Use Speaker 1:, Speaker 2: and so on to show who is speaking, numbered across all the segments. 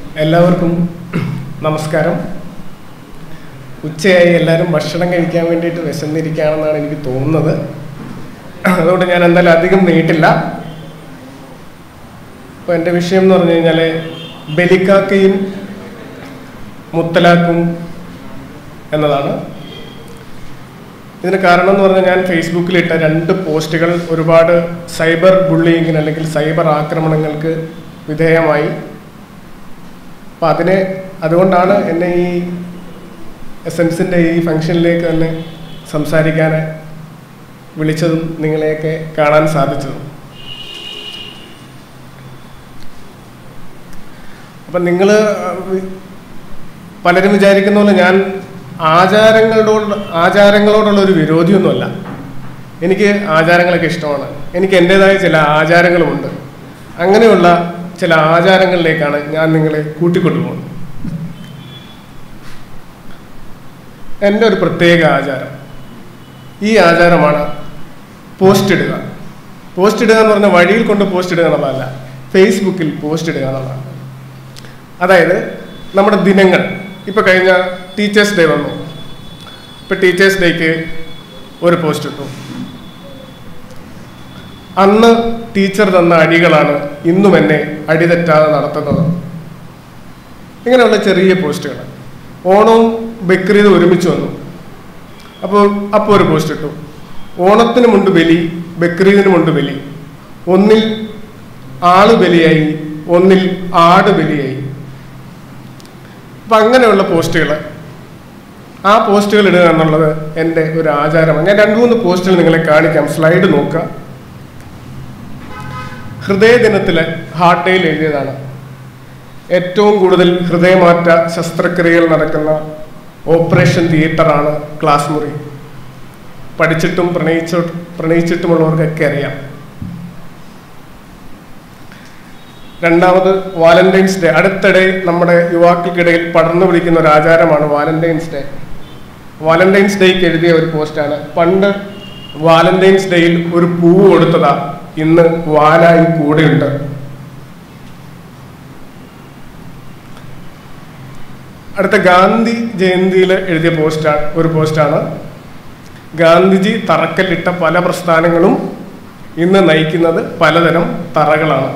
Speaker 1: എല്ലാവർക്കും നമസ്കാരം ഉച്ചയായി എല്ലാവരും ഭക്ഷണം കഴിക്കാൻ വേണ്ടിയിട്ട് വിശന്നിരിക്കുകയാണെന്നാണ് എനിക്ക് തോന്നുന്നത് അതുകൊണ്ട് ഞാൻ എന്തായാലും അധികം നീട്ടില്ല അപ്പോൾ എൻ്റെ വിഷയം എന്ന് പറഞ്ഞു കഴിഞ്ഞാൽ ബലിക്കാക്കയും മുത്തലാക്കും എന്നതാണ് ഇതിന് കാരണം എന്ന് പറഞ്ഞാൽ ഞാൻ ഫേസ്ബുക്കിലിട്ട രണ്ട് പോസ്റ്റുകൾ ഒരുപാട് സൈബർ ബുള്ളിങ്ങിന് അല്ലെങ്കിൽ സൈബർ ആക്രമണങ്ങൾക്ക് വിധേയമായി അപ്പം അതിനെ അതുകൊണ്ടാണ് എന്നെ ഈ എസെൻസിൻ്റെ ഈ ഫംഗ്ഷനിലേക്ക് തന്നെ സംസാരിക്കാൻ വിളിച്ചതും നിങ്ങളെയൊക്കെ കാണാൻ സാധിച്ചതും അപ്പം നിങ്ങൾ പലരും വിചാരിക്കുന്ന പോലെ ഞാൻ ആചാരങ്ങളോട് ആചാരങ്ങളോടുള്ള ഒരു വിരോധിയൊന്നുമല്ല എനിക്ക് ആചാരങ്ങളൊക്കെ ഇഷ്ടമാണ് എനിക്ക് എൻ്റെതായ ചില ആചാരങ്ങളുമുണ്ട് അങ്ങനെയുള്ള ചില ആചാരങ്ങളിലേക്കാണ് ഞാൻ നിങ്ങളെ കൂട്ടിക്കൊണ്ടുപോകുന്നത് എൻ്റെ ഒരു പ്രത്യേക ആചാരം ഈ ആചാരമാണ് പോസ്റ്റ് ഇടുക പോസ്റ്റ് ഇടുക എന്ന് പറഞ്ഞാൽ വഴിയിൽ കൊണ്ട് പോസ്റ്റ് ഇടുക എന്നുള്ളതല്ല ഫേസ്ബുക്കിൽ പോസ്റ്റ് ഇടുക എന്നുള്ളതാണ് അതായത് നമ്മുടെ ദിനങ്ങൾ ഇപ്പോൾ കഴിഞ്ഞ ടീച്ചേഴ്സ് ഡേ വന്നു ഇപ്പോൾ ടീച്ചേഴ്സ് ഡേക്ക് ഒരു പോസ്റ്റ് ഇട്ടു അന്ന് ടീച്ചർ തന്ന അടികളാണ് ഇന്നും എന്നെ അടിതെറ്റാതെ നടത്തുന്നത് ഇങ്ങനെയുള്ള ചെറിയ പോസ്റ്റുകൾ ഓണവും ബക്രീദും ഒരുമിച്ച് വന്നു അപ്പോൾ അപ്പോൾ ഒരു പോസ്റ്റ് ഇട്ടു ഓണത്തിന് മുണ്ട് ബലി ബക്രീദിന് മുണ്ട് ബലി ഒന്നിൽ ആള് ബലിയായി ഒന്നിൽ ആട് ബലിയായി അപ്പം അങ്ങനെയുള്ള പോസ്റ്റുകൾ ആ പോസ്റ്റുകൾ ഇടുക എന്നുള്ളത് എൻ്റെ ഒരു ആചാരമാണ് ഞാൻ രണ്ട് മൂന്ന് പോസ്റ്റുകൾ നിങ്ങളെ കാണിക്കാം സ്ലൈഡ് നോക്കുക ഹൃദയദിനത്തിലെ ഹാർട്ട് ഡേയിൽ എഴുതിയതാണ് ഏറ്റവും കൂടുതൽ ഹൃദയമാറ്റ ശസ്ത്രക്രിയകൾ നടക്കുന്ന ഓപ്പറേഷൻ തിയേറ്ററാണ് ക്ലാസ് മുറി പഠിച്ചിട്ടും പ്രണയിച്ചോ പ്രണയിച്ചിട്ടുമുള്ളവർക്കൊക്കെ അറിയാം രണ്ടാമത് വാലന്റൈൻസ് ഡേ അടുത്തിടെ നമ്മുടെ യുവാക്കൾക്കിടയിൽ പടർന്നു പിടിക്കുന്ന ഒരു ആചാരമാണ് വാലന്റൈൻസ് ഡേ വാലന്റൈൻസ് ഡേക്ക് എഴുതിയ ഒരു പോസ്റ്റാണ് പണ്ട് വാലന്റൈൻസ് ഡേയിൽ ഒരു പൂവ് കൊടുത്തതാ ഇന്ന് വാലായി കൂടെയുണ്ട് അടുത്ത ഗാന്ധി ജയന്തിയിൽ എഴുതിയ പോസ്റ്റാണ് ഒരു പോസ്റ്റാണ് ഗാന്ധിജി തറക്കല്ലിട്ട പല പ്രസ്ഥാനങ്ങളും ഇന്ന് നയിക്കുന്നത് പലതരം തറകളാണ്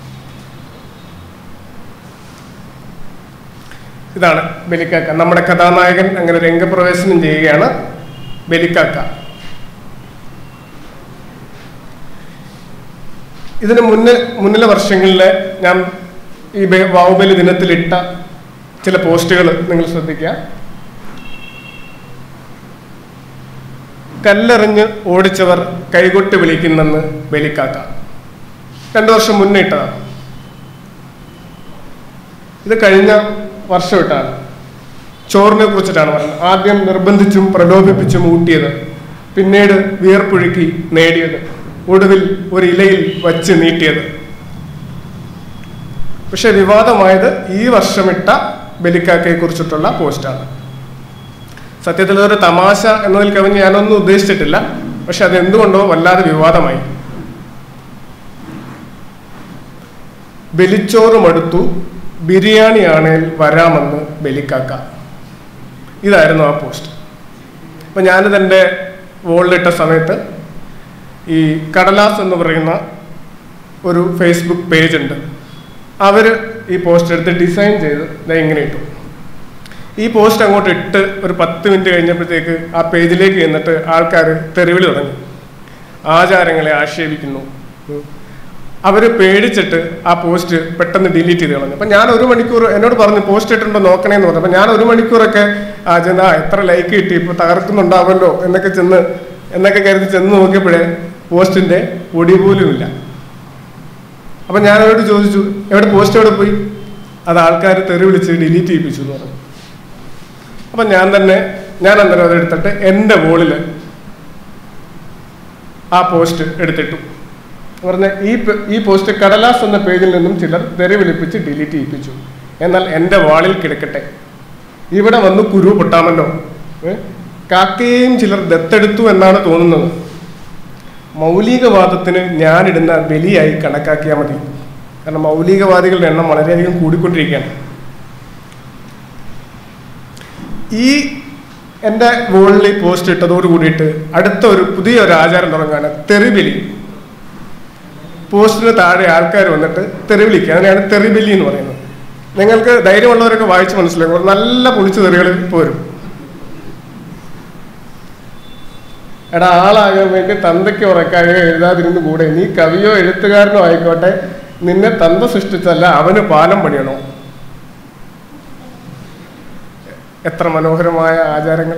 Speaker 1: ഇതാണ് ബലിക്കാക്ക നമ്മുടെ കഥാനായകൻ അങ്ങനെ രംഗപ്രവേശനം ചെയ്യുകയാണ് ബലിക്കാക്ക ഇതിന് മുന്നേ മുന്നിലെ വർഷങ്ങളിൽ ഞാൻ ഈ ബെ- ബാഹുബലി ദിനത്തിലിട്ട ചില പോസ്റ്റുകൾ നിങ്ങൾ ശ്രദ്ധിക്കുക കല്ലെറിഞ്ഞ് ഓടിച്ചവർ കൈകൊട്ടി വിളിക്കുന്നെന്ന് ബലിക്കാക്ക രണ്ടു വർഷം മുന്നേ ഇട്ടതാണ് ഇത് കഴിഞ്ഞ വർഷം ഇട്ടാണ് ചോറിനെ കുറിച്ചിട്ടാണ് പറയുന്നത് ആദ്യം നിർബന്ധിച്ചും പ്രലോഭിപ്പിച്ചും ഊട്ടിയത് പിന്നീട് വിയർപ്പൊഴുക്കി നേടിയത് ഒടുവിൽ ഒരു ഇലയിൽ വച്ച് നീട്ടിയത് പക്ഷെ വിവാദമായത് ഈ വർഷമിട്ട ബലിക്കാക്കയെ കുറിച്ചിട്ടുള്ള പോസ്റ്റാണ് സത്യത്തിൽ അതൊരു തമാശ എന്നതിൽ കവിഞ്ഞ് ഞാനൊന്നും ഉദ്ദേശിച്ചിട്ടില്ല പക്ഷെ അത് എന്തുകൊണ്ടോ വല്ലാതെ വിവാദമായി ബലിച്ചോറ് മടുത്തു ബിരിയാണി ആണേൽ വരാമെന്ന് ബലിക്കാക്ക ഇതായിരുന്നു ആ പോസ്റ്റ് അപ്പം ഞാനിത് എൻ്റെ വോളിലിട്ട സമയത്ത് ഈ കടലാസ് എന്ന് പറയുന്ന ഒരു ഫേസ്ബുക്ക് പേജ് ഉണ്ട് അവർ ഈ പോസ്റ്റ് എടുത്ത് ഡിസൈൻ ചെയ്ത് ദേ ഇങ്ങനെ ഇട്ടു ഈ പോസ്റ്റ് അങ്ങോട്ട് ഇട്ട് ഒരു പത്ത് മിനിറ്റ് കഴിഞ്ഞപ്പോഴത്തേക്ക് ആ പേജിലേക്ക് ചെന്നിട്ട് ആൾക്കാർ തെരുവിൽ തുടങ്ങി ആചാരങ്ങളെ ആക്ഷേപിക്കുന്നു അവർ പേടിച്ചിട്ട് ആ പോസ്റ്റ് പെട്ടെന്ന് ഡിലീറ്റ് ചെയ്ത് കളഞ്ഞു അപ്പം ഞാൻ ഒരു മണിക്കൂർ എന്നോട് പറഞ്ഞു പോസ്റ്റ് ഇട്ടിട്ടുണ്ടോ നോക്കണേന്ന് പറഞ്ഞു അപ്പം ഞാൻ ഒരു മണിക്കൂറൊക്കെ ആ ചെന്ന് ആ എത്ര ലൈക്ക് കിട്ടി ഇപ്പോൾ തകർക്കുന്നുണ്ടാവുമല്ലോ എന്നൊക്കെ ചെന്ന് എന്നൊക്കെ കരുതി ചെന്ന് നോക്കിയപ്പോഴേ പോസ്റ്റിന്റെ പൊടി പോലും ഇല്ല അപ്പം ഞാൻ അവരോട് ചോദിച്ചു എവിടെ പോസ്റ്റ് എവിടെ പോയി അത് ആൾക്കാർ തെറി വിളിച്ച് ഡിലീറ്റ് ചെയ്യിപ്പിച്ചു എന്ന് പറഞ്ഞു അപ്പം ഞാൻ തന്നെ ഞാൻ അന്നേരം അത് എടുത്തിട്ട് എൻ്റെ വോളിൽ ആ പോസ്റ്റ് എടുത്തിട്ടു പറഞ്ഞ ഈ പ- ഈ പോസ്റ്റ് കടലാസ് എന്ന പേജിൽ നിന്നും ചിലർ തെറി വിളിപ്പിച്ച് ഡിലീറ്റ് ചെയ്യിപ്പിച്ചു എന്നാൽ എൻ്റെ വാളിൽ കിടക്കട്ടെ ഇവിടെ വന്ന് കുരു പൊട്ടാമല്ലോ ഏ? കാക്കയെയും ചിലർ ദത്തെടുത്തു എന്നാണ് തോന്നുന്നത് മൗലികവാദത്തിന് ഞാനിടുന്ന ബലിയായി കണക്കാക്കിയാൽ മതി കാരണം മൗലികവാദികളുടെ എണ്ണം വളരെയധികം കൂടിക്കൊണ്ടിരിക്കുകയാണ് ഈ എൻ്റെ മുകളിൽ ഈ പോസ്റ്റ് ഇട്ടതോട് കൂടിയിട്ട് അടുത്ത ഒരു പുതിയ ഒരു ആചാരം തുടങ്ങുകയാണ് തെറിബലി പോസ്റ്റിന് താഴെ ആൾക്കാർ വന്നിട്ട് തെറിവിളിക്കുക അതിനെയാണ് തെറിബലി എന്ന് പറയുന്നത് നിങ്ങൾക്ക് ധൈര്യമുള്ളവരൊക്കെ വായിച്ച് മനസ്സിലാക്കും നല്ല പൊളിച്ചു തെറികൾ പോരും എടാ ആളാകാൻ വേണ്ടി തന്തയ്ക്ക് ഉറക്കായോ എഴുതാതിരുന്ന് കൂടെ നീ കവിയോ എഴുത്തുകാരനോ ആയിക്കോട്ടെ നിന്നെ തന്ത സൃഷ്ടിച്ചല്ല അവന് പാലം പണിയണോ എത്ര മനോഹരമായ ആചാരങ്ങൾ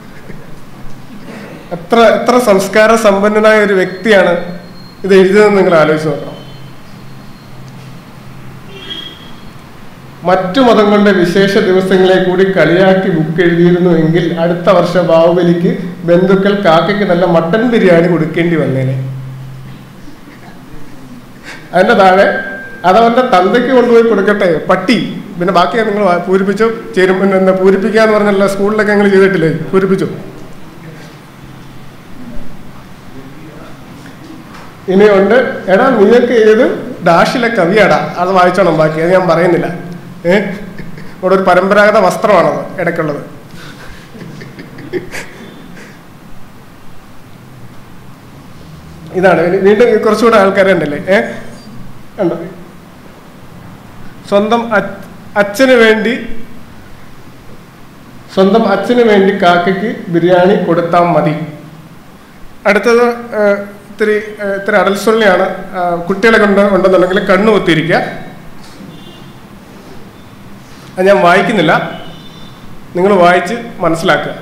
Speaker 1: എത്ര എത്ര സംസ്കാര സമ്പന്നനായ ഒരു വ്യക്തിയാണ് ഇത് എഴുതിയതെന്ന് നിങ്ങൾ ആലോചിച്ച് നോക്കണം മറ്റു മതങ്ങളുടെ വിശേഷ ദിവസങ്ങളെ കൂടി കളിയാക്കി ബുക്ക് എഴുതിയിരുന്നു എങ്കിൽ അടുത്ത വർഷം ബാഹുബലിക്ക് ബന്ധുക്കൾ കാക്കയ്ക്ക് നല്ല മട്ടൻ ബിരിയാണി കൊടുക്കേണ്ടി വന്നേനെ അതിന്റെ താഴെ അതവന്റെ തന്തയ്ക്ക് കൊണ്ടുപോയി കൊടുക്കട്ടെ പട്ടി പിന്നെ ബാക്കി നിങ്ങൾ വാ- പൂരിപ്പിച്ചോ ചേരും പിന്നെ എന്താ പൂരിപ്പിക്കാന്ന് പറഞ്ഞല്ല സ്കൂളിലൊക്കെ നിങ്ങൾ ചെയ്തിട്ടില്ലേ പൂരിപ്പിച്ചോ ഇനിയുണ്ട് എടാ നീയൊക്കെ ഏത് ഡാഷിലെ കവിയാടാ അത് വായിച്ചോണം ബാക്കി അത് ഞാൻ പറയുന്നില്ല ഏ ഇവിടെ ഒരു പരമ്പരാഗത വസ്ത്രമാണത് ഇടയ്ക്കുള്ളത് ഇതാണ് ഇനി വീണ്ടും കുറച്ചുകൂടെ ആൾക്കാരെ ഉണ്ടല്ലേ ഏ കണ്ടോ സ്വന്തം അ- അച്ഛന് വേണ്ടി സ്വന്തം അച്ഛന് വേണ്ടി കാക്കയ്ക്ക് ബിരിയാണി കൊടുത്താൽ മതി അടുത്തത് ആ, ഇത്തിരി ആ, ഇത്തിരി അടൽസൊള്ളിയാണ് ആ, കുട്ടികളെ കൊണ്ട് ഉണ്ടെന്നുണ്ടെങ്കിൽ കണ്ണു കുത്തിയിരിക്കുക അത് ഞാൻ വായിക്കുന്നില്ല നിങ്ങൾ വായിച്ച് മനസ്സിലാക്കുക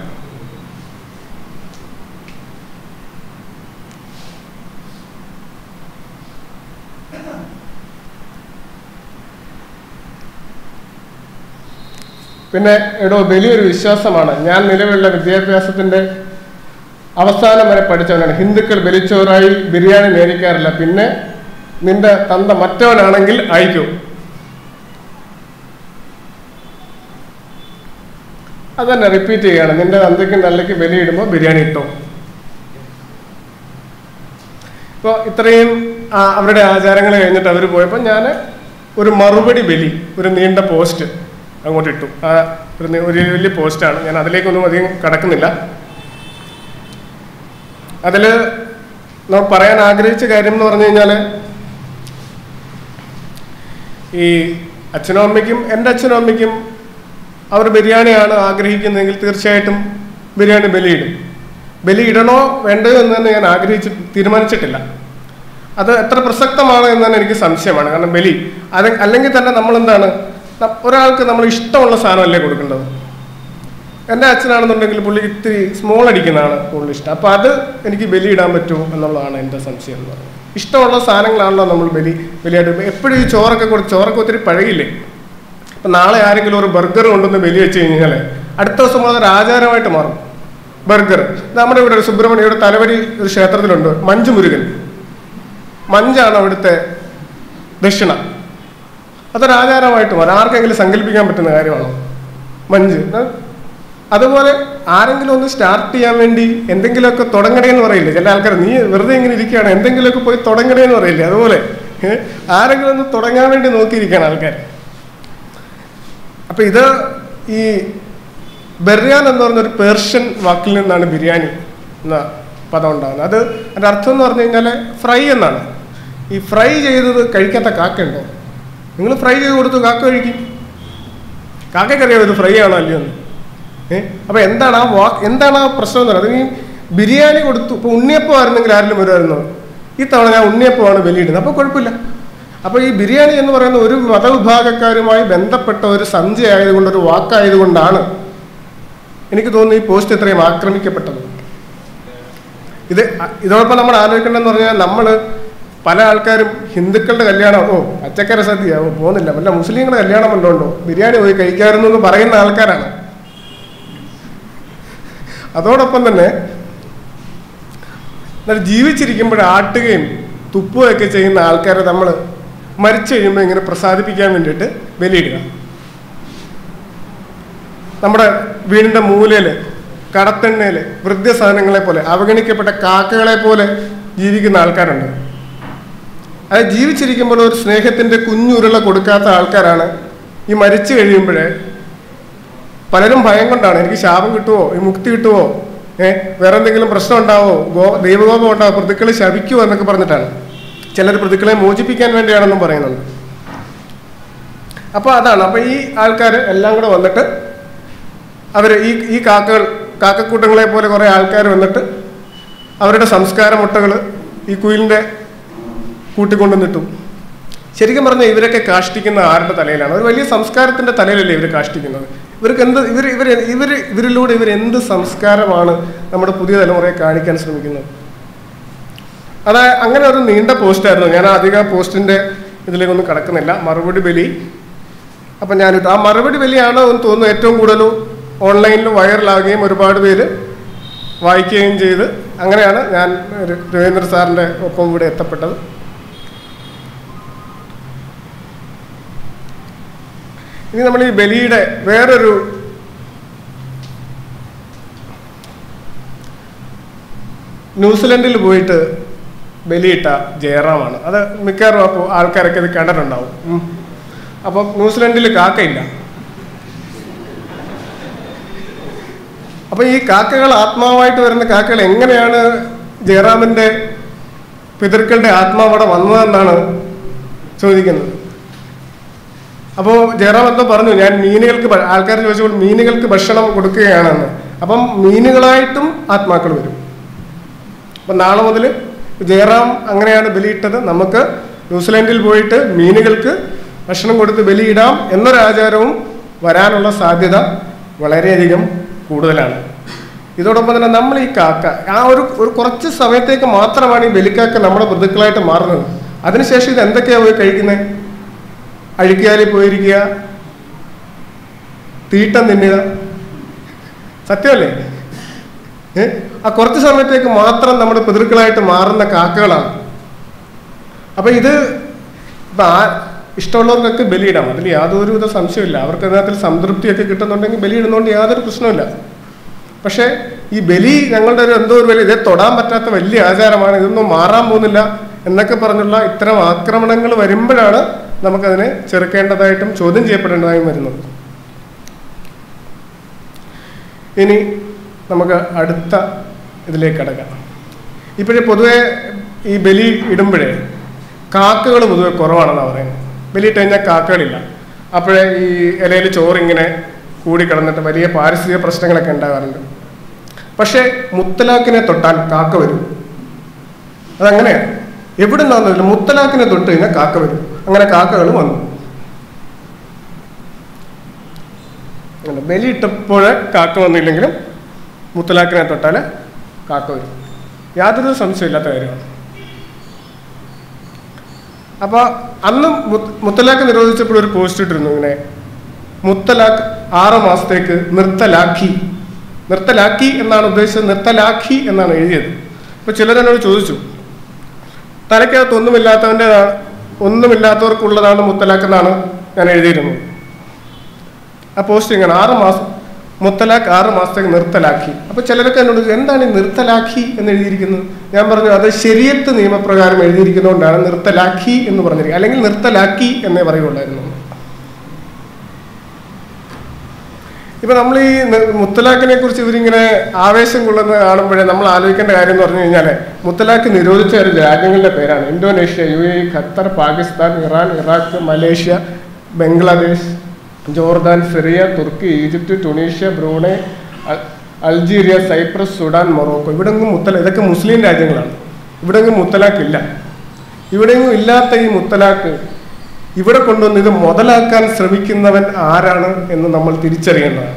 Speaker 1: പിന്നെ എടോ വലിയൊരു വിശ്വാസമാണ് ഞാൻ നിലവിലുള്ള വിദ്യാഭ്യാസത്തിന്റെ അവസാനം വരെ പഠിച്ചവനാണ് ഹിന്ദുക്കൾ ബലിച്ചോറായി ബിരിയാണി നേരിക്കാറില്ല പിന്നെ നിന്റെ തന്ത മറ്റവനാണെങ്കിൽ അയക്കൂ അതന്നെ റിപ്പീറ്റ് ചെയ്യാണ് നിന്റെ തന്തയ്ക്കും നല്ലയ്ക്ക് ബലിയിടുമ്പോൾ ബിരിയാണി ഇട്ടോ ഇപ്പോൾ ഇത്രയും ആ, അവരുടെ ആചാരങ്ങൾ കഴിഞ്ഞിട്ട് അവർ പോയപ്പോൾ ഞാൻ ഒരു മറുപടി ബലി ഒരു നീണ്ട പോസ്റ്റ് അങ്ങോട്ട് ഇട്ടു ആ ഒരു നീ- ഒരു വലിയ പോസ്റ്റാണ് ഞാൻ അതിലേക്കൊന്നും അധികം കടക്കുന്നില്ല അതിൽ നമ്മൾ പറയാൻ ആഗ്രഹിച്ച കാര്യം എന്ന് പറഞ്ഞു കഴിഞ്ഞാൽ ഈ അച്ഛനും അമ്മയ്ക്കും എൻ്റെ അച്ഛനും അമ്മയ്ക്കും അവർ ബിരിയാണിയാണ് ആഗ്രഹിക്കുന്നതെങ്കിൽ തീർച്ചയായിട്ടും ബിരിയാണി ബലിയിടും ബലി ഇടണോ വേണ്ടയോ എന്ന് തന്നെ ഞാൻ ആഗ്രഹിച്ച് തീരുമാനിച്ചിട്ടില്ല അത് എത്ര പ്രസക്തമാണ് എന്ന് തന്നെ എനിക്ക് സംശയമാണ് കാരണം ബലി അത് അല്ലെങ്കിൽ തന്നെ നമ്മൾ എന്താണ് ന- ഒരാൾക്ക് നമ്മൾ ഇഷ്ടമുള്ള സാധനമല്ലേ കൊടുക്കേണ്ടത് എൻ്റെ അച്ഛനാണെന്നുണ്ടെങ്കിൽ പുള്ളി ഇത്തിരി സ്മോൾ അടിക്കുന്നതാണ് കൂടുതൽ ഇഷ്ടം അപ്പോൾ അത് എനിക്ക് ബലി ഇടാൻ പറ്റുമോ എന്നുള്ളതാണ് എൻ്റെ സംശയം എന്ന് പറയുന്നത് ഇഷ്ടമുള്ള സാധനങ്ങളാണല്ലോ നമ്മൾ ബലി ബലിയായിട്ട് എപ്പോഴും ഈ ചോറൊക്കെ കൊടുത്ത് ചോറൊക്കെ ഒത്തിരി പഴകില്ലേ അപ്പം നാളെ ആരെങ്കിലും ഒരു ബർഗർ കൊണ്ടുവന്ന് ബലി വെച്ച് കഴിഞ്ഞാൽ അടുത്ത ദിവസം മുതൽ ഒരു ആചാരമായിട്ട് മാറും ബർഗർ നമ്മുടെ ഇവിടെ ഒരു സുബ്രഹ്മണ്യ ഇവിടെ തലവരി ഒരു ക്ഷേത്രത്തിലുണ്ട് മഞ്ചു മുരുകൻ മഞ്ചാണ് അവിടുത്തെ ദക്ഷിണ അതൊരു ആചാരമായിട്ട് മാറും ആർക്കെങ്കിലും സങ്കല്പിക്കാൻ പറ്റുന്ന കാര്യമാണോ മഞ്ച് ഏ? അതുപോലെ ആരെങ്കിലും ഒന്ന് സ്റ്റാർട്ട് ചെയ്യാൻ വേണ്ടി എന്തെങ്കിലുമൊക്കെ തുടങ്ങണേ എന്ന് പറയില്ലേ ചില ആൾക്കാർ നീ വെറുതെ ഇങ്ങനെ ഇരിക്കുകയാണ് എന്തെങ്കിലുമൊക്കെ പോയി തുടങ്ങണേ എന്ന് പറയില്ലേ അതുപോലെ ഏ? ആരെങ്കിലും ഒന്ന് തുടങ്ങാൻ വേണ്ടി നോക്കിയിരിക്കുകയാണ് ആൾക്കാർ അപ്പൊ ഇത് ഈ ബെറിയാൻ എന്ന് പറഞ്ഞ ഒരു പേർഷ്യൻ വാക്കിൽ നിന്നാണ് ബിരിയാണി എന്ന പദം ഉണ്ടാകുന്നത് അത് അതിന്റെ അർത്ഥം എന്ന് പറഞ്ഞു കഴിഞ്ഞാൽ ഫ്രൈ എന്നാണ് ഈ ഫ്രൈ ചെയ്തത് കഴിക്കാത്ത കാക്കയുണ്ടോ നിങ്ങൾ ഫ്രൈ ചെയ്ത് കൊടുത്തു കാക്ക കഴിക്കും കാക്കയ്ക്കറിയാമോ ഇത് ഫ്രൈ ആണോ അല്ലയോ എന്ന് ഏഹ് അപ്പൊ എന്താണ് ആ വാ എന്താണ് ആ പ്രശ്നം എന്ന് പറയുന്നത് ഈ ബിരിയാണി കൊടുത്തു ഇപ്പൊ ഉണ്ണിയപ്പം ആയിരുന്നെങ്കിൽ ആരെങ്കിലും വരുമായിരുന്നു ഈ തവണ ഞാൻ ഉണ്ണിയപ്പമാണ് ബലിയിടുന്നത് അപ്പൊ കുഴപ്പമില്ല അപ്പൊ ഈ ബിരിയാണി എന്ന് പറയുന്ന ഒരു മതവിഭാഗക്കാരുമായി ബന്ധപ്പെട്ട ഒരു സന്ധ്യ ആയതുകൊണ്ട് ഒരു വാക്കായതുകൊണ്ടാണ് എനിക്ക് തോന്നുന്നു ഈ പോസ്റ്റ് ഇത്രയും ആക്രമിക്കപ്പെട്ടത് ഇത് അ- ഇതോടൊപ്പം നമ്മൾ ആലോചിക്കേണ്ടതെന്ന് പറഞ്ഞാൽ നമ്മൾ പല ആൾക്കാരും ഹിന്ദുക്കളുടെ കല്യാണം ഓ പച്ചക്കറി സദ്യ ഓ പോകുന്നില്ല വല്ല മുസ്ലിങ്ങളുടെ കല്യാണം വല്ലതും ഉണ്ടോ ബിരിയാണി പോയി കഴിക്കാമായിരുന്നു എന്ന് പറയുന്ന ആൾക്കാരാണ് അതോടൊപ്പം തന്നെ എന്നാൽ ജീവിച്ചിരിക്കുമ്പോൾ ആട്ടുകയും തുപ്പുകയൊക്കെ ചെയ്യുന്ന ആൾക്കാരെ നമ്മൾ മരിച്ചു കഴിയുമ്പോൾ ഇങ്ങനെ പ്രസാദിപ്പിക്കാൻ വേണ്ടിയിട്ട് ബലിയിടുക നമ്മുടെ വീടിന്റെ മൂലയില് കടത്തെണ്ണയില് വൃദ്ധസാധനങ്ങളെ പോലെ അവഗണിക്കപ്പെട്ട കാക്കകളെ പോലെ ജീവിക്കുന്ന ആൾക്കാരുണ്ട് അത് ജീവിച്ചിരിക്കുമ്പോൾ ഒരു സ്നേഹത്തിന്റെ കുഞ്ഞുരുള കൊടുക്കാത്ത ആൾക്കാരാണ് ഈ മരിച്ചു കഴിയുമ്പോഴേ പലരും ഭയം കൊണ്ടാണ് എനിക്ക് ശാപം കിട്ടുമോ ഈ മുക്തി കിട്ടുമോ ഏഹ് വേറെ എന്തെങ്കിലും പ്രശ്നം ഉണ്ടാവോ ഗോ ദൈവകോപം ഉണ്ടാവോ പ്രതിക്കളെ ശപിക്കുമോ എന്നൊക്കെ പറഞ്ഞിട്ടാണ് ചിലർ പ്രതിക്കളെ മോചിപ്പിക്കാൻ വേണ്ടിയാണെന്നും പറയുന്നുണ്ട് അപ്പോൾ അതാണ് അപ്പോൾ ഈ ആൾക്കാർ എല്ലാം കൂടെ വന്നിട്ട് അവർ ഈ ഈ കാക്കകൾ കാക്കക്കൂട്ടങ്ങളെ പോലെ കുറേ ആൾക്കാർ വന്നിട്ട് അവരുടെ സംസ്കാര മുട്ടകൾ ഈ കുയിലിൻ്റെ കൂട്ടിക്കൊണ്ടുവന്നിട്ടും ശരിക്കും പറഞ്ഞാൽ ഇവരൊക്കെ കാഷ്ടിക്കുന്ന ആരുടെ തലയിലാണ് ഒരു വലിയ സംസ്കാരത്തിന്റെ തലയിലല്ലേ ഇവർ കാഷ്ടിക്കുന്നത് ഇവർക്ക് എന്ത് ഇവർ ഇവർ ഇവർ ഇവരിലൂടെ ഇവർ എന്ത് സംസ്കാരമാണ് നമ്മുടെ പുതിയ തലമുറയെ കാണിക്കാൻ ശ്രമിക്കുന്നത് അത് അങ്ങനെ ഒരു നീണ്ട പോസ്റ്റായിരുന്നു ഞാൻ അധികം പോസ്റ്റിന്റെ ഇതിലേക്കൊന്നും കടക്കുന്നില്ല മറുപടി ബലി അപ്പം ഞാനിത് ആ മറുപടി ബലിയാണ് എന്ന് തോന്നുന്നു ഏറ്റവും കൂടുതൽ ഓൺലൈനിൽ വൈറലാകുകയും ഒരുപാട് പേര് വായിക്കുകയും ചെയ്ത് അങ്ങനെയാണ് ഞാൻ ഒരു രവീന്ദ്ര സാറിൻ്റെ ഒപ്പം ഇവിടെ എത്തപ്പെട്ടത് ഇനി നമ്മൾ ഈ ബലിയുടെ വേറൊരു ന്യൂസിലൻഡിൽ പോയിട്ട് ബലിയിട്ട ജയറാമാണ് അത് മിക്കവാറും അപ്പോൾ ആൾക്കാരൊക്കെ ഇത് കണ്ടിട്ടുണ്ടാവും ഉം. അപ്പം ന്യൂസിലൻഡിൽ കാക്കയില്ല അപ്പൊ ഈ കാക്കകൾ ആത്മാവായിട്ട് വരുന്ന കാക്കകൾ എങ്ങനെയാണ് ജയറാമിന്റെ പിതൃക്കളുടെ ആത്മാവ് അവിടെ വന്നതെന്നാണ് ചോദിക്കുന്നത് അപ്പോൾ ജയറാം എന്തോ പറഞ്ഞു ഞാൻ മീനുകൾക്ക് ഭ- ആൾക്കാർ ചോദിച്ചപ്പോൾ മീനുകൾക്ക് ഭക്ഷണം കൊടുക്കുകയാണെന്ന് അപ്പം മീനുകളായിട്ടും ആത്മാക്കൾ വരും അപ്പം നാളെ മുതൽ ജയറാം അങ്ങനെയാണ് ബലിയിട്ടത് നമുക്ക് ന്യൂസിലാൻഡിൽ പോയിട്ട് മീനുകൾക്ക് ഭക്ഷണം കൊടുത്ത് ബലിയിടാം എന്നൊരു ആചാരവും വരാനുള്ള സാധ്യത വളരെയധികം കൂടുതലാണ് ഇതോടൊപ്പം തന്നെ നമ്മൾ ഈ കാക്ക ആ ഒരു ഒരു കുറച്ച് സമയത്തേക്ക് മാത്രമാണ് ഈ ബലിക്കാക്ക നമ്മുടെ ബന്ധുക്കളായിട്ട് മാറുന്നത് അതിനുശേഷം ഇത് എന്തൊക്കെയാണ് പോയി കഴിക്കുന്നത് അഴുക്കിയാലിൽ പോയിരിക്കുക തീട്ടം തിന്നുക സത്യമല്ലേ ഏ? ആ കുറച്ച് സമയത്തേക്ക് മാത്രം നമ്മുടെ പിതൃക്കളായിട്ട് മാറുന്ന കാക്കകളാണ് അപ്പൊ ഇത് ഇപ്പൊ ആ ഇഷ്ടമുള്ളവർക്കൊക്കെ ബലിയിടാം അതിൽ യാതൊരുവിധ സംശയമില്ല അവർക്ക് അതിനകത്തിൽ സംതൃപ്തിയൊക്കെ കിട്ടുന്നുണ്ടെങ്കിൽ ബലിയിടുന്നതുകൊണ്ട് യാതൊരു പ്രശ്നമില്ല പക്ഷേ ഈ ബലി ഞങ്ങളുടെ ഒരു എന്തോ ഒരു വലിയ ഇതേ തൊടാൻ പറ്റാത്ത വലിയ ആചാരമാണ് ഇതൊന്നും മാറാൻ പോകുന്നില്ല എന്നൊക്കെ പറഞ്ഞുള്ള ഇത്തരം ആക്രമണങ്ങൾ വരുമ്പോഴാണ് നമുക്കതിനെ ചെറുക്കേണ്ടതായിട്ടും ചോദ്യം ചെയ്യപ്പെടേണ്ടതായും വരുന്നത് ഇനി നമുക്ക് അടുത്ത ഇതിലേക്ക് കടക്കാം ഇപ്പോഴേ പൊതുവെ ഈ ബലി ഇടുമ്പോഴേ കാക്കകൾ പൊതുവെ കുറവാണെന്നാണ് പറയുന്നത് ബലി ഇട്ട് കഴിഞ്ഞാൽ കാക്കകളില്ല അപ്പോഴേ ഈ ഇലയിൽ ചോറിങ്ങനെ കൂടി കിടന്നിട്ട് വലിയ പാരിസ്ഥിതിക പ്രശ്നങ്ങളൊക്കെ ഉണ്ടാകാറുണ്ട് പക്ഷേ മുത്തലാഖിനെ തൊട്ടാൽ കാക്ക വരും അതങ്ങനെയാണ് എവിടെ നിന്നാണെന്നില്ല മുത്തലാഖിനെ തൊട്ട് കഴിഞ്ഞാൽ കാക്ക വരും അങ്ങനെ കാക്കകൾ വന്നു അങ്ങനെ ബലിയിട്ടപ്പോൾ കാക്ക വന്നില്ലെങ്കിലും മുത്തലാഖിനെ തൊട്ടാൽ കാക്ക വരും യാതൊരു സംശയമില്ലാത്ത കാര്യമാണ് അപ്പോൾ അന്ന് മുത്ത് മുത്തലാഖ് നിരോധിച്ചപ്പോൾ ഒരു പോസ്റ്റ് ഇട്ടിരുന്നു ഇങ്ങനെ മുത്തലാഖ് ആറ് മാസത്തേക്ക് നിർത്തലാക്കി നിർത്തലാക്കി എന്നാണ് ഉദ്ദേശിച്ചത് നിർത്തലാക്കി എന്നാണ് എഴുതിയത് അപ്പോൾ ചിലരെന്നോട് ചോദിച്ചു തലയ്ക്കകത്ത് ഒന്നുമില്ലാത്തവൻ്റെതാണ് ഒന്നുമില്ലാത്തവർക്കുള്ളതാണ് മുത്തലാഖ് എന്നാണ് ഞാൻ എഴുതിയിരുന്നത് ആ പോസ്റ്റ് ഇങ്ങനെ ആറ് മാസം മുത്തലാഖ് ആറ് മാസത്തേക്ക് നിർത്തലാക്കി അപ്പൊ ചിലരൊക്കെ എന്നോട് ചോദിച്ചു, എന്താണ് ഈ നിർത്തലാക്കി എന്ന് എഴുതിയിരിക്കുന്നത് ഞാൻ പറഞ്ഞു അത് ശരിയത്ത് നിയമപ്രകാരം എഴുതിയിരിക്കുന്നതുകൊണ്ടാണ് നിർത്തലാക്കി എന്ന് പറഞ്ഞിരിക്കുന്നത് അല്ലെങ്കിൽ നിർത്തലാക്കി എന്നേ പറയുള്ളായിരുന്നു ഇപ്പൊ നമ്മൾ ഈ നി- മുത്തലാഖിനെ കുറിച്ച് ഇവരിങ്ങനെ ആവേശം കൊള്ളുന്ന കാണുമ്പോഴേ നമ്മൾ ആലോചിക്കേണ്ട കാര്യം എന്ന് പറഞ്ഞു കഴിഞ്ഞാല് മുത്തലാഖ് നിരോധിച്ച ഒരു രാജ്യങ്ങളുടെ പേരാണ് Indonesia U A Qatar Pakistan Iran Iraq Malaysia Bangladesh Jordan Syria Turkey Egypt Tunisia Brunei അൽ- അൾജീരിയ സൈപ്രസ് സുഡാൻ മൊറോക്കോ ഇവിടെങ്ങും മുത്തല ഇതൊക്കെ മുസ്ലിം രാജ്യങ്ങളാണ് ഇവിടെങ്ങും മുത്തലാഖ് ഇല്ല ഇവിടെങ്ങും ഇല്ലാത്ത ഈ മുത്തലാഖ് ഇവിടെ കൊണ്ടുവന്ന് ഇത് മുതലാക്കാൻ ശ്രമിക്കുന്നവൻ ആരാണ് എന്ന് നമ്മൾ തിരിച്ചറിയേണ്ടതാണ്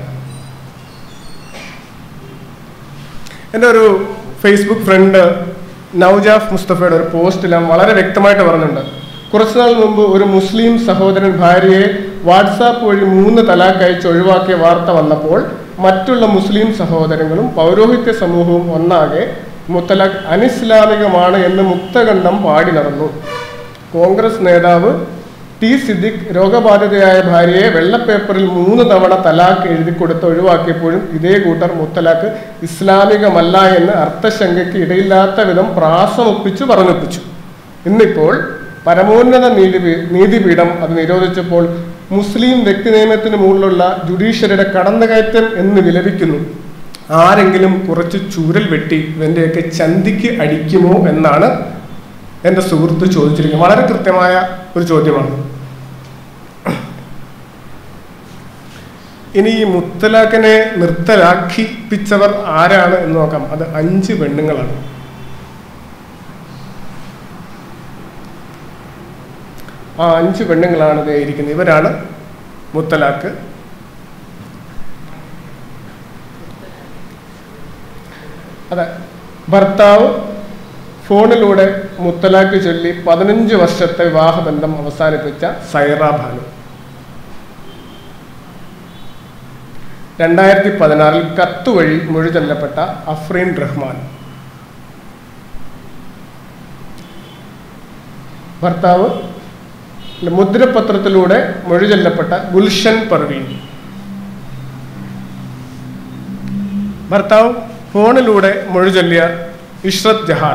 Speaker 1: എൻ്റെ ഒരു ഫേസ്ബുക്ക് ഫ്രണ്ട് നൗജാഫ് മുസ്തഫയുടെ ഒരു പോസ്റ്റിൽ അവൻ വളരെ വ്യക്തമായിട്ട് പറഞ്ഞിട്ടുണ്ട് കുറച്ചുനാൾ മുമ്പ് ഒരു മുസ്ലിം സഹോദരൻ ഭാര്യയെ വാട്സാപ്പ് വഴി മൂന്ന് തലാക്ക് അയച്ച് ഒഴിവാക്കിയ വാർത്ത വന്നപ്പോൾ മറ്റുള്ള മുസ്ലിം സഹോദരങ്ങളും പൗരോഹിത്യ സമൂഹവും ഒന്നാകെ മുത്തലാഖ് അനിസ്ലാമികമാണ് എന്ന് മുക്തകണ്ഠം പാടി നടന്നു കോൺഗ്രസ് നേതാവ് ടി സിദ്ദിഖ് രോഗബാധിതയായ ഭാര്യയെ വെള്ളപ്പേപ്പറിൽ മൂന്ന് തവണ തലാഖ് എഴുതി കൊടുത്ത് ഒഴിവാക്കിയപ്പോഴും ഇതേ കൂട്ടർ മുത്തലാഖ് ഇസ്ലാമികമല്ല എന്ന് അർത്ഥശങ്കയ്ക്ക് ഇടയില്ലാത്ത വിധം പ്രാസമൊപ്പിച്ചു പറഞ്ഞൊപ്പിച്ചു ഇന്നിപ്പോൾ പരമോന്നത നീതി നീതിപീഠം അത് നിരോധിച്ചപ്പോൾ മുസ്ലിം വ്യക്തി നിയമത്തിന് മുകളിലുള്ള ജുഡീഷ്യറിയുടെ കടന്നുകയറ്റം എന്ന് വിലപിക്കുന്നു ആരെങ്കിലും കുറച്ച് ചൂരൽ വെട്ടി ഇവൻ്റെയൊക്കെ ചന്തിക്ക് അടിക്കുമോ എന്നാണ് എൻ്റെ സുഹൃത്ത് ചോദിച്ചിരിക്കുന്നത് വളരെ കൃത്യമായ ഒരു ചോദ്യമാണ് ഇനി ഈ മുത്തലാഖിനെ നിർത്തലാക്കിപ്പിച്ചവർ ആരാണ് എന്ന് നോക്കാം അത് അഞ്ച് പെണ്ണുങ്ങളാണ് ആ അഞ്ച് പെണ്ണുങ്ങളാണ് ദേ ഇരിക്കുന്നത് ഇവരാണ് മുത്തലാഖ് അതെ ഭർത്താവ് ഫോണിലൂടെ മുത്തലാഖ് ചൊല്ലി പതിനഞ്ച് വർഷത്തെ വിവാഹബന്ധം അവസാനിപ്പിച്ച സൈറ ഭാനു രണ്ടായിരത്തി പതിനാറിൽ കത്ത് വഴി മൊഴി ചൊല്ലപ്പെട്ട അഫ്രീൻ റഹ്മാൻ ഭർത്താവ് മുദ്രപത്രത്തിലൂടെ മൊഴി ചൊല്ലപ്പെട്ട ഗുൽഷൻ പർവീൻ ഭർത്താവ് ഫോണിലൂടെ മൊഴി ചൊല്ലിയ ഇഷ്റത് ജഹാൻ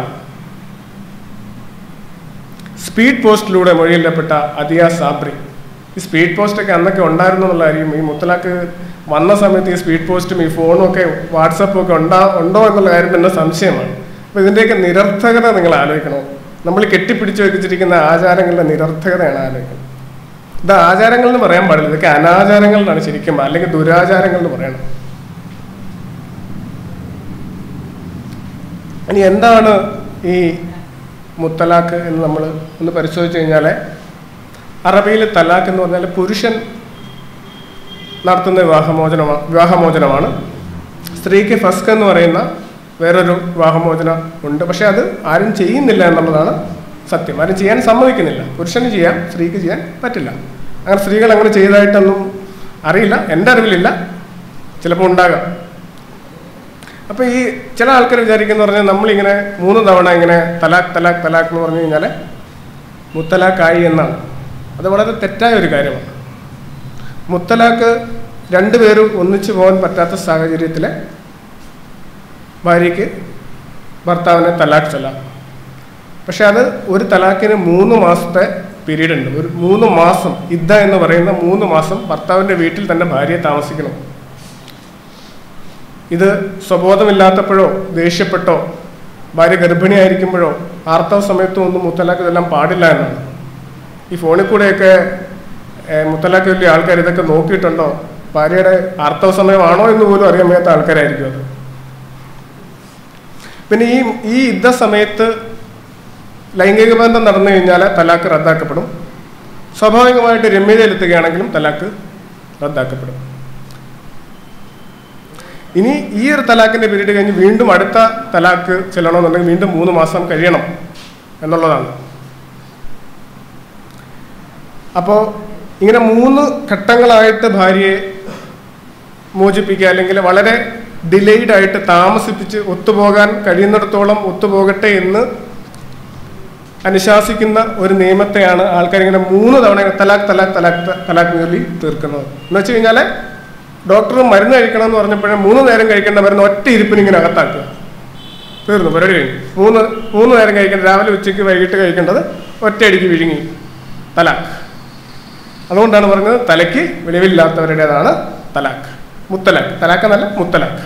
Speaker 1: സ്പീഡ് പോസ്റ്റിലൂടെ മൊഴി ചൊല്ലപ്പെട്ട അതിയ സാബ്രി ഈ സ്പീഡ് പോസ്റ്റൊക്കെ അന്നൊക്കെ ഉണ്ടായിരുന്നു എന്നുള്ളതായിരിക്കും ഈ മുത്തലാഖ് വന്ന സമയത്ത് ഈ സ്പീഡ് പോസ്റ്റും ഈ ഫോണും ഒക്കെ വാട്സപ്പും ഒക്കെ ഉണ്ടാ ഉണ്ടോ എന്നുള്ള കാര്യം തന്നെ സംശയമാണ് അപ്പോൾ ഇതിൻ്റെയൊക്കെ നിരർത്ഥകത നിങ്ങൾ ആലോചിക്കണം നമ്മൾ കെട്ടിപ്പിടിച്ച് വെച്ചിരിക്കുന്ന ആചാരങ്ങളുടെ നിരർത്ഥകതയാണ് ആലോചിക്കുന്നത് ഇത് ആചാരങ്ങൾ എന്ന് പറയാൻ പാടില്ല ഇതൊക്കെ അനാചാരങ്ങൾ എന്നാണ് ശരിക്കും അല്ലെങ്കിൽ ദുരാചാരങ്ങൾ എന്ന് പറയണം ഇനി എന്താണ് ഈ മുത്തലാഖ് എന്ന് നമ്മൾ ഒന്ന് പരിശോധിച്ച് കഴിഞ്ഞാൽ അറബിയിൽ തലാഖ് എന്ന് പറഞ്ഞാൽ പുരുഷൻ നടത്തുന്ന വിവാഹമോചനമാണ് വിവാഹമോചനമാണ് സ്ത്രീക്ക് ഫസ്ക് എന്ന് പറയുന്ന വേറൊരു വിവാഹമോചനം ഉണ്ട് പക്ഷെ അത് ആരും ചെയ്യുന്നില്ല എന്നുള്ളതാണ് സത്യം ആരും ചെയ്യാൻ സമ്മതിക്കുന്നില്ല പുരുഷന് ചെയ്യാം സ്ത്രീക്ക് ചെയ്യാൻ പറ്റില്ല അങ്ങനെ സ്ത്രീകൾ അങ്ങനെ ചെയ്തതായിട്ടൊന്നും അറിയില്ല എൻ്റെ അറിവിലില്ല ചിലപ്പോൾ ഉണ്ടാകാം അപ്പോൾ ഈ ചില ആൾക്കാർ വിചാരിക്കുന്ന പറഞ്ഞാൽ നമ്മളിങ്ങനെ മൂന്ന് തവണ ഇങ്ങനെ തലാഖ് തലാഖ് തലാഖ് എന്ന് പറഞ്ഞു കഴിഞ്ഞാൽ മുത്തലാഖായി എന്നാണ് അത് വളരെ തെറ്റായ ഒരു കാര്യമാണ് മുത്തലാഖ് രണ്ടുപേരും ഒന്നിച്ചു പോകാൻ പറ്റാത്ത സാഹചര്യത്തിൽ ഭാര്യയ്ക്ക് ഭർത്താവിനെ തലാഖ് ചൊല്ലാം പക്ഷെ അത് ഒരു തലാഖിന് മൂന്ന് മാസത്തെ പീരീഡ് ഉണ്ട് ഒരു മൂന്ന് മാസം ഇദ്ദ എന്ന് പറയുന്ന മൂന്ന് മാസം ഭർത്താവിൻ്റെ വീട്ടിൽ തന്നെ ഭാര്യയെ താമസിക്കണം ഇത് സ്വബോധമില്ലാത്തപ്പോഴോ ദേഷ്യപ്പെട്ടോ ഭാര്യ ഗർഭിണിയായിരിക്കുമ്പോഴോ ആർത്തവ സമയത്തും ഒന്നും മുത്തലാഖ് ഇതെല്ലാം പാടില്ല എന്നാണ് ഈ ഫോണിൽ കൂടെയൊക്കെ ഏഹ്, മുത്തലാഖ് വലിയ ആൾക്കാർ ഇതൊക്കെ നോക്കിയിട്ടുണ്ടോ ഭാര്യയുടെ ആർത്തവ സമയമാണോ എന്ന് പോലും അറിയാൻ വയ്യാത്ത ആൾക്കാരായിരിക്കും അത് പിന്നെ ഈ ഈ യുദ്ധ സമയത്ത് ലൈംഗിക ബന്ധം നടന്നു കഴിഞ്ഞാൽ തലാക്ക് റദ്ദാക്കപ്പെടും സ്വാഭാവികമായിട്ട് രമ്യതയിലെത്തുകയാണെങ്കിലും തലാക്ക് റദ്ദാക്കപ്പെടും ഇനി ഈ ഒരു തലാക്കിന്റെ പീരീഡ് കഴിഞ്ഞ് വീണ്ടും അടുത്ത തലാക്ക് ചെല്ലണമെന്നുണ്ടെങ്കിൽ വീണ്ടും മൂന്ന് മാസം കഴിയണം എന്നുള്ളതാണ് അപ്പോൾ ഇങ്ങനെ മൂന്ന് ഘട്ടങ്ങളായിട്ട് ഭാര്യയെ മോചിപ്പിക്കുക അല്ലെങ്കിൽ വളരെ ഡിലേയ്ഡ് ആയിട്ട് താമസിപ്പിച്ച് ഒത്തുപോകാൻ കഴിയുന്നിടത്തോളം ഒത്തുപോകട്ടെ എന്ന് അനുശാസിക്കുന്ന ഒരു നിയമത്തെയാണ് ആൾക്കാർ ഇങ്ങനെ മൂന്ന് തവണ ഇങ്ങനെ തലാക്ക് തലാക്ക് തലാക്ക് ത- തലാക്ക് ചൊല്ലി തീർക്കുന്നത് എന്ന് വെച്ച് കഴിഞ്ഞാൽ ഡോക്ടർ മരുന്ന് കഴിക്കണം എന്ന് പറഞ്ഞപ്പോഴേ മൂന്ന് നേരം കഴിക്കേണ്ട മരുന്ന് ഒറ്റ ഇരിപ്പിന് ഇങ്ങനെ അകത്താക്കുക തീർന്നു പരിപാടി കഴിഞ്ഞു മൂന്ന് മൂന്ന് നേരം കഴിക്കേണ്ട രാവിലെ ഉച്ചയ്ക്ക് വൈകിട്ട് കഴിക്കേണ്ടത് ഒറ്റയടിക്ക് വിഴുങ്ങി തലാക്ക് അതുകൊണ്ടാണ് പറഞ്ഞത് തലയ്ക്ക് വെളിവില്ലാത്തവരുടേതാണ് തലാക്ക് മുത്തലാക്ക് തലാക്ക് എന്നല്ല മുത്തലാക്ക്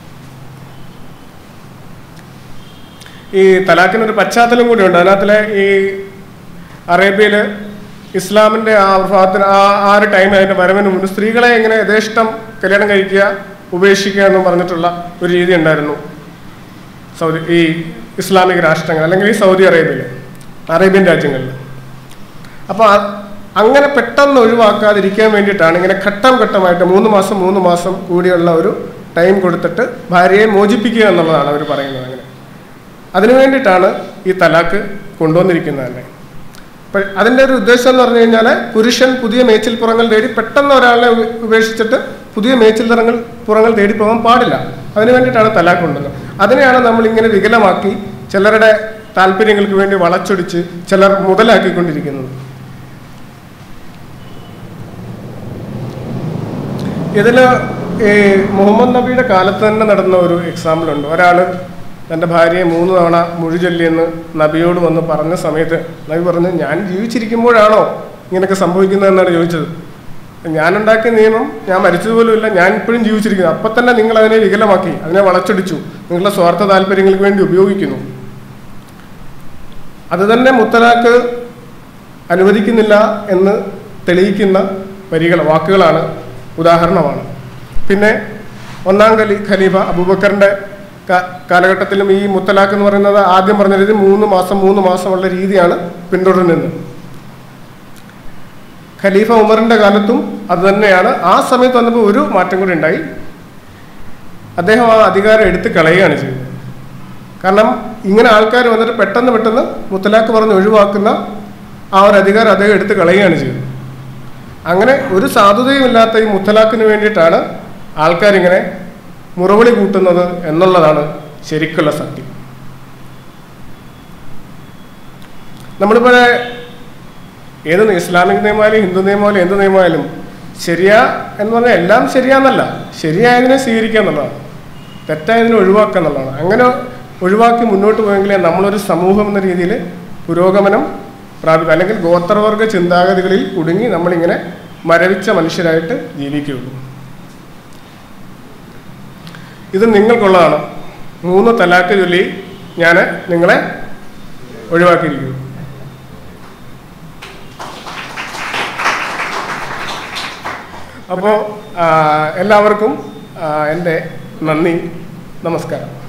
Speaker 1: ഈ തലാക്കിനൊരു പശ്ചാത്തലം കൂടിയുണ്ട് അതിനകത്തിലെ ഈ അറേബ്യയിൽ ഇസ്ലാമിൻ്റെ ആ വിഭാഗത്തിന് ആ ആ ഒരു ടൈം അതിൻ്റെ വരവിന് മുമ്പ് സ്ത്രീകളെ ഇങ്ങനെ യഥേഷ്ടം കല്യാണം കഴിക്കുക ഉപേക്ഷിക്കുക എന്ന് പറഞ്ഞിട്ടുള്ള ഒരു രീതി ഉണ്ടായിരുന്നു സൗദി ഈ ഇസ്ലാമിക രാഷ്ട്രങ്ങൾ അല്ലെങ്കിൽ ഈ സൗദി അറേബ്യയിൽ അറേബ്യൻ രാജ്യങ്ങളിൽ അപ്പോൾ അ- അങ്ങനെ പെട്ടെന്ന് ഒഴിവാക്കാതിരിക്കാൻ വേണ്ടിയിട്ടാണ് ഇങ്ങനെ ഘട്ടം ഘട്ടമായിട്ട് മൂന്ന് മാസം മൂന്ന് മാസം കൂടിയുള്ള ഒരു ടൈം കൊടുത്തിട്ട് ഭാര്യയെ മോചിപ്പിക്കുക എന്നുള്ളതാണ് അവർ പറയുന്നത് അങ്ങനെ അതിനു വേണ്ടിയിട്ടാണ് ഈ തലാക്ക് കൊണ്ടുവന്നിരിക്കുന്നത് തന്നെ അപ്പം അതിൻ്റെ ഒരു ഉദ്ദേശം എന്ന് പറഞ്ഞു കഴിഞ്ഞാൽ പുരുഷൻ പുതിയ മേച്ചിൽ പുറങ്ങൾ തേടി പെട്ടെന്ന് ഒരാളെ ഉപ- ഉപേക്ഷിച്ചിട്ട് പുതിയ മേച്ചിൽ പുറങ്ങൾ പുറങ്ങൾ തേടി പോകാൻ പാടില്ല അതിനു വേണ്ടിയിട്ടാണ് തലാക്ക് കൊണ്ടുവന്നത് അതിനെയാണ് നമ്മൾ ഇങ്ങനെ വികലമാക്കി ചിലരുടെ താല്പര്യങ്ങൾക്ക് വേണ്ടി വളച്ചൊടിച്ച് ചിലർ മുതലാക്കിക്കൊണ്ടിരിക്കുന്നത് ഇതിൽ ഈ മുഹമ്മദ് നബിയുടെ കാലത്ത് തന്നെ നടന്ന ഒരു എക്സാമ്പിൾ ഉണ്ട് ഒരാൾ തൻ്റെ ഭാര്യയെ മൂന്ന് തവണ മൊഴി ചൊല്ലിയെന്ന് നബിയോട് വന്ന് പറഞ്ഞ സമയത്ത് നബി പറഞ്ഞു ഞാൻ ജീവിച്ചിരിക്കുമ്പോഴാണോ ഇങ്ങനെയൊക്കെ സംഭവിക്കുന്നതെന്നാണ് ചോദിച്ചത് ഞാനുണ്ടാക്കിയ നിയമം ഞാൻ മരിച്ചതുപോലുമില്ല ഞാൻ ഇപ്പോഴും ജീവിച്ചിരിക്കുന്നു അപ്പം തന്നെ നിങ്ങൾ അതിനെ വികലമാക്കി അതിനെ വളച്ചൊടിച്ചു നിങ്ങളുടെ സ്വാർത്ഥ താല്പര്യങ്ങൾക്ക് വേണ്ടി ഉപയോഗിക്കുന്നു അത് തന്നെ മുത്തലാഖ് അനുവദിക്കുന്നില്ല എന്ന് തെളിയിക്കുന്ന വരികൾ വാക്കുകളാണ് ഉദാഹരണമാണ് പിന്നെ ഒന്നാം ഖലീ ഖലീഫ അബൂബക്കറിന്റെ കാ- കാലഘട്ടത്തിലും ഈ മുത്തലാഖ് എന്ന് പറയുന്നത് ആദ്യം പറഞ്ഞ രീതി മൂന്ന് മാസം മൂന്ന് മാസമുള്ള രീതിയാണ് പിന്തുടരുന്നത് ഖലീഫ ഉമറിന്റെ കാലത്തും അത് തന്നെയാണ് ആ സമയത്ത് വന്നപ്പോൾ ഒരു മാറ്റം കൂടി ഉണ്ടായി അദ്ദേഹം ആ അധികാരം എടുത്ത് കളയുകയാണ് ചെയ്തത് കാരണം ഇങ്ങനെ ആൾക്കാർ വന്നിട്ട് പെട്ടെന്ന് പെട്ടെന്ന് മുത്തലാഖ് പറഞ്ഞ് ഒഴിവാക്കുന്ന ആ ഒരു അധികാരം അദ്ദേഹം എടുത്ത് കളയുകയാണ് ചെയ്തത് അങ്ങനെ ഒരു സാധുതയുമില്ലാത്ത ഈ മുത്തലാഖിന് വേണ്ടിയിട്ടാണ് ആൾക്കാരിങ്ങനെ മുറവിളി കൂട്ടുന്നത് എന്നുള്ളതാണ് ശരിക്കുള്ള സത്യം നമ്മളിപ്പോൾ ഏത് നി- ഇസ്ലാമിക് നിയമമായാലും ഹിന്ദു നിയമമായാലും എന്ത് നിയമമായാലും ശരിയാ എന്ന് പറഞ്ഞാൽ എല്ലാം ശരിയാന്നല്ല ശരിയായതിനെ സ്വീകരിക്കുക എന്നുള്ളതാണ് തെറ്റായതിനെ ഒഴിവാക്കുക എന്നുള്ളതാണ് അങ്ങനെ ഒഴിവാക്കി മുന്നോട്ട് പോയെങ്കിലേ നമ്മളൊരു സമൂഹം എന്ന രീതിയിൽ പുരോഗമനം പ്രാപിക്കും അല്ലെങ്കിൽ ഗോത്രവർഗ ചിന്താഗതികളിൽ കുടുങ്ങി നമ്മളിങ്ങനെ മരവിച്ച മനുഷ്യരായിട്ട് ജീവിക്കുകയുള്ളൂ ഇത് നിങ്ങൾക്കുള്ളതാണ് മൂന്ന് തലാക്ക് ചൊല്ലി ഞാൻ നിങ്ങളെ ഒഴിവാക്കിയിരിക്കുന്നു അപ്പോൾ എല്ലാവർക്കും ആ, എൻ്റെ നന്ദി നമസ്കാരം